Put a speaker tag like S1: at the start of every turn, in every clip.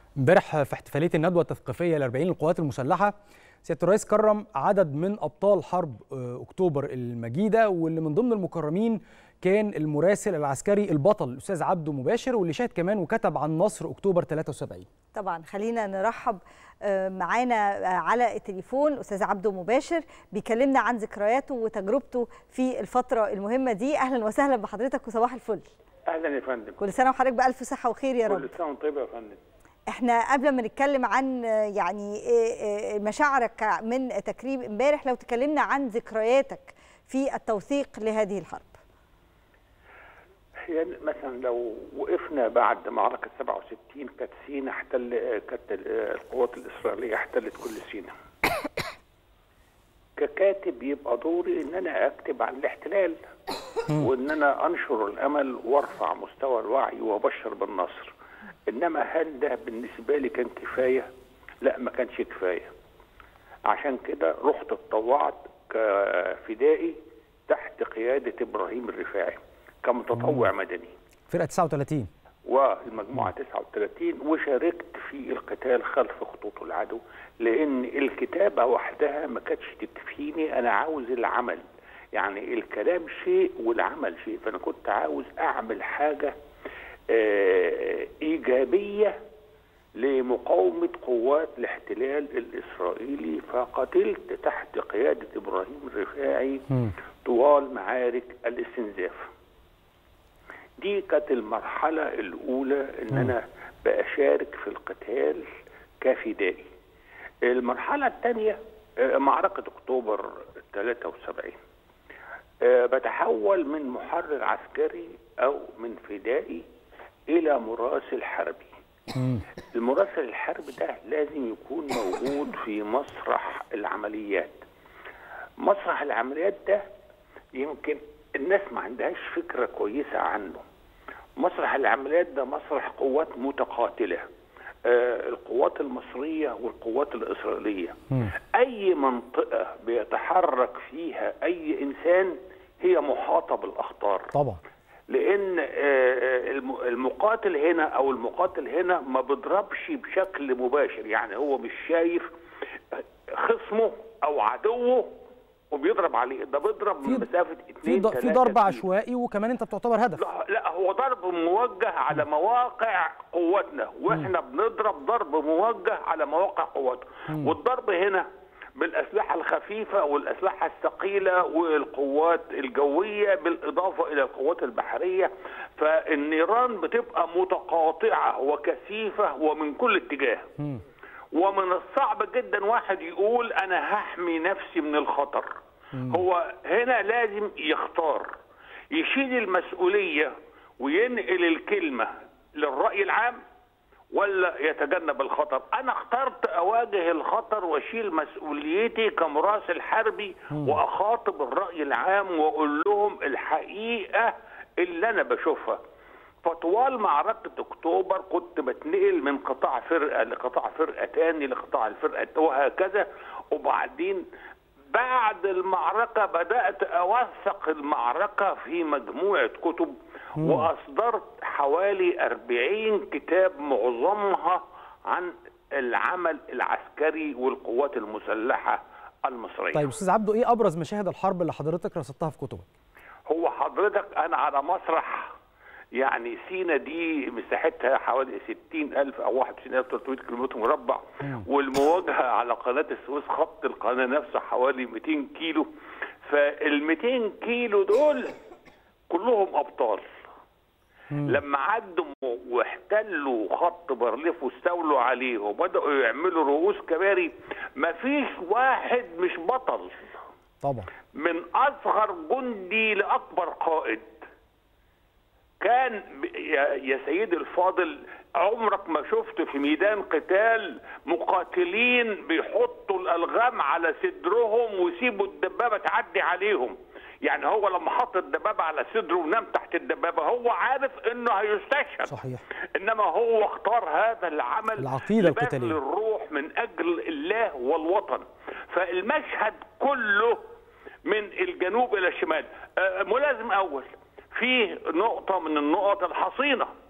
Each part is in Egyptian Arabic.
S1: امبارح في احتفاليه الندوه التثقيفيه ل 40 للقوات المسلحه سياده الرئيس كرم عدد من ابطال حرب اكتوبر المجيده واللي من ضمن المكرمين كان المراسل العسكري البطل الاستاذ عبده مباشر واللي شاهد كمان وكتب عن نصر اكتوبر 73
S2: طبعا خلينا نرحب معانا على التليفون استاذ عبده مباشر بيكلمنا عن ذكرياته وتجربته في الفتره المهمه دي اهلا وسهلا بحضرتك وصباح الفل
S3: اهلا يا فندم
S2: كل سنه وحضرتك بالف صحه وخير يا رب
S3: كل سنه وانت طيب يا فندم
S2: احنا قبل ما نتكلم عن يعني مشاعرك من تكريم امبارح لو تكلمنا عن ذكرياتك في التوثيق لهذه الحرب
S3: يعني مثلا لو وقفنا بعد معركة 67 كانت سينا احتل كانت القوات الإسرائيلية احتلت كل سينا. ككاتب يبقى دوري إن أنا أكتب عن الاحتلال وإن أنا أنشر الأمل وأرفع مستوى الوعي وأبشر بالنصر. إنما هل ده بالنسبة لي كان كفاية؟ لا ما كانش كفاية. عشان كده رحت اتطوعت كفدائي تحت قيادة إبراهيم الرفاعي. كمتطوع مدني
S1: فرقه 39
S3: والمجموعه 39 وشاركت في القتال خلف خطوط العدو لان الكتابه وحدها ما كانتش تكفيني انا عاوز العمل يعني الكلام شيء والعمل شيء فانا كنت عاوز اعمل حاجه آه ايجابيه لمقاومه قوات الاحتلال الاسرائيلي فقتلت تحت قياده ابراهيم الرفاعي طوال معارك الاستنزاف دي كانت المرحلة الأولى إن أنا بأشارك في القتال كفدائي. المرحلة الثانية معركة أكتوبر 73 بتحول من محرر عسكري أو من فدائي إلى مراسل حربي. المراسل الحربي ده لازم يكون موجود في مسرح العمليات. مسرح العمليات ده يمكن الناس ما عندهاش فكرة كويسة عنه مسرح العمليات ده مسرح قوات متقاتلة آه القوات المصرية والقوات الإسرائيلية م. أي منطقة بيتحرك فيها أي إنسان هي محاطة بالأخطار
S1: طبعا
S3: لأن آه المقاتل هنا أو المقاتل هنا ما بيضربش بشكل مباشر يعني هو مش شايف خصمه أو عدوه وبيضرب عليه ده بيضرب من مسافه 2
S1: في في ضرب عشوائي وكمان انت بتعتبر هدف
S3: لا, لا هو ضرب موجه على مواقع قواتنا واحنا م. بنضرب ضرب موجه على مواقع قواتنا والضرب هنا بالاسلحه الخفيفه والاسلحه الثقيله والقوات الجويه بالاضافه الى القوات البحريه فالنيران بتبقى متقاطعه وكثيفه ومن كل اتجاه م. ومن الصعب جدا واحد يقول انا هحمي نفسي من الخطر مم. هو هنا لازم يختار يشيل المسؤوليه وينقل الكلمه للراي العام ولا يتجنب الخطر انا اخترت اواجه الخطر واشيل مسؤوليتي كمراسل حربي مم. واخاطب الراي العام واقول لهم الحقيقه اللي انا بشوفها فطوال معركة أكتوبر كنت بتنقل من قطاع فرقة لقطاع فرقة تاني لقطاع الفرقة وهكذا وبعدين بعد المعركة بدأت أوثق المعركة في مجموعة كتب وأصدرت حوالي أربعين كتاب معظمها عن العمل العسكري والقوات المسلحة المصرية
S1: طيب أستاذ عبده إيه أبرز مشاهد الحرب اللي حضرتك رصدتها في كتبك؟
S3: هو حضرتك أنا على مسرح يعني سينا دي مساحتها حوالي 60000 او 91300 كيلومتر مربع والمواجهه على قناه السويس خط القناه نفسه حوالي 200 كيلو فال 200 كيلو دول كلهم ابطال لما عدوا واحتلوا خط بارليف واستولوا عليه وبداوا يعملوا رؤوس كباري مفيش واحد مش بطل
S1: طبعا
S3: من اصغر جندي لاكبر قائد كان يا سيدي الفاضل عمرك ما شفت في ميدان قتال مقاتلين بيحطوا الالغام على صدرهم ويسيبوا الدبابه تعدي عليهم يعني هو لما حط الدبابه على صدره ونام تحت الدبابه هو عارف انه هيستشهد
S1: صحيح
S3: انما هو اختار هذا العمل
S1: العقيده القتاليه
S3: الروح من اجل الله والوطن فالمشهد كله من الجنوب الى الشمال ملازم اول في نقطة من النقط الحصينة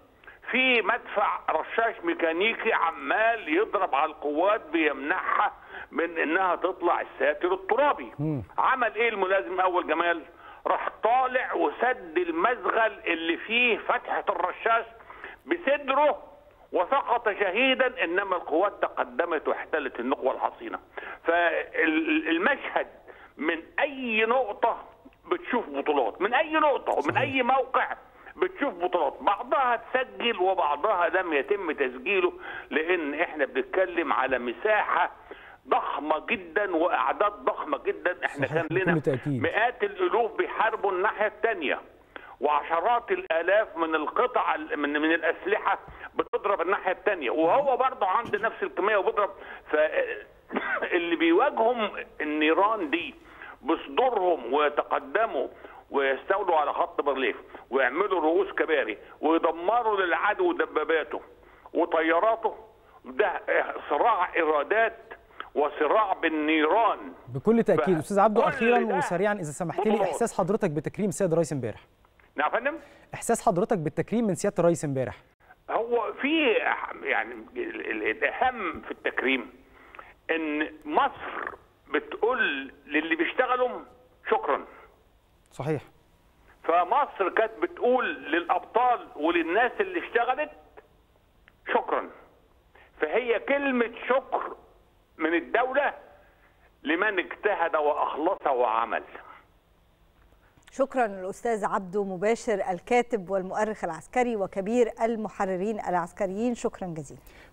S3: في مدفع رشاش ميكانيكي عمال يضرب على القوات بيمنعها من انها تطلع الساتر الترابي عمل ايه الملازم اول جمال راح طالع وسد المزغل اللي فيه فتحه الرشاش بصدره وسقط شهيدا انما القوات تقدمت واحتلت النقوه الحصينه فالمشهد من اي نقطه بتشوف بطولات من اي نقطه ومن اي موقع بتشوف بطولات بعضها تسجل وبعضها لم يتم تسجيله لان احنا بنتكلم على مساحه ضخمه جدا واعداد ضخمه جدا احنا
S1: صحيح،
S3: كان
S1: بكل
S3: لنا
S1: تأكيد.
S3: مئات الالوف بيحاربوا الناحيه الثانيه وعشرات الالاف من القطع من من الاسلحه بتضرب الناحيه الثانيه وهو برضه عنده نفس الكميه وبيضرب فاللي بيواجههم النيران دي بصدورهم ويتقدموا ويستولوا على خط بارليف ويعملوا رؤوس كباري ويدمروا للعدو دباباته وطياراته ده صراع ارادات وصراع بالنيران
S1: بكل تاكيد
S3: ف-
S1: استاذ عبده
S3: كل
S1: اخيرا
S3: ده
S1: وسريعا اذا سمحت لي
S3: بطولات.
S1: احساس حضرتك بتكريم السيد الرئيس امبارح
S3: نعم يا فندم
S1: احساس حضرتك بالتكريم من سياده الرئيس امبارح
S3: هو في يعني ال- ال- الاهم في التكريم ان مصر بتقول للي بيشتغلوا شكرا
S1: صحيح
S3: فمصر كانت بتقول للابطال وللناس اللي اشتغلت شكرا فهي كلمه شكر من الدوله لمن اجتهد واخلص وعمل
S2: شكرا للاستاذ عبده مباشر الكاتب والمؤرخ العسكري وكبير المحررين العسكريين شكرا جزيلا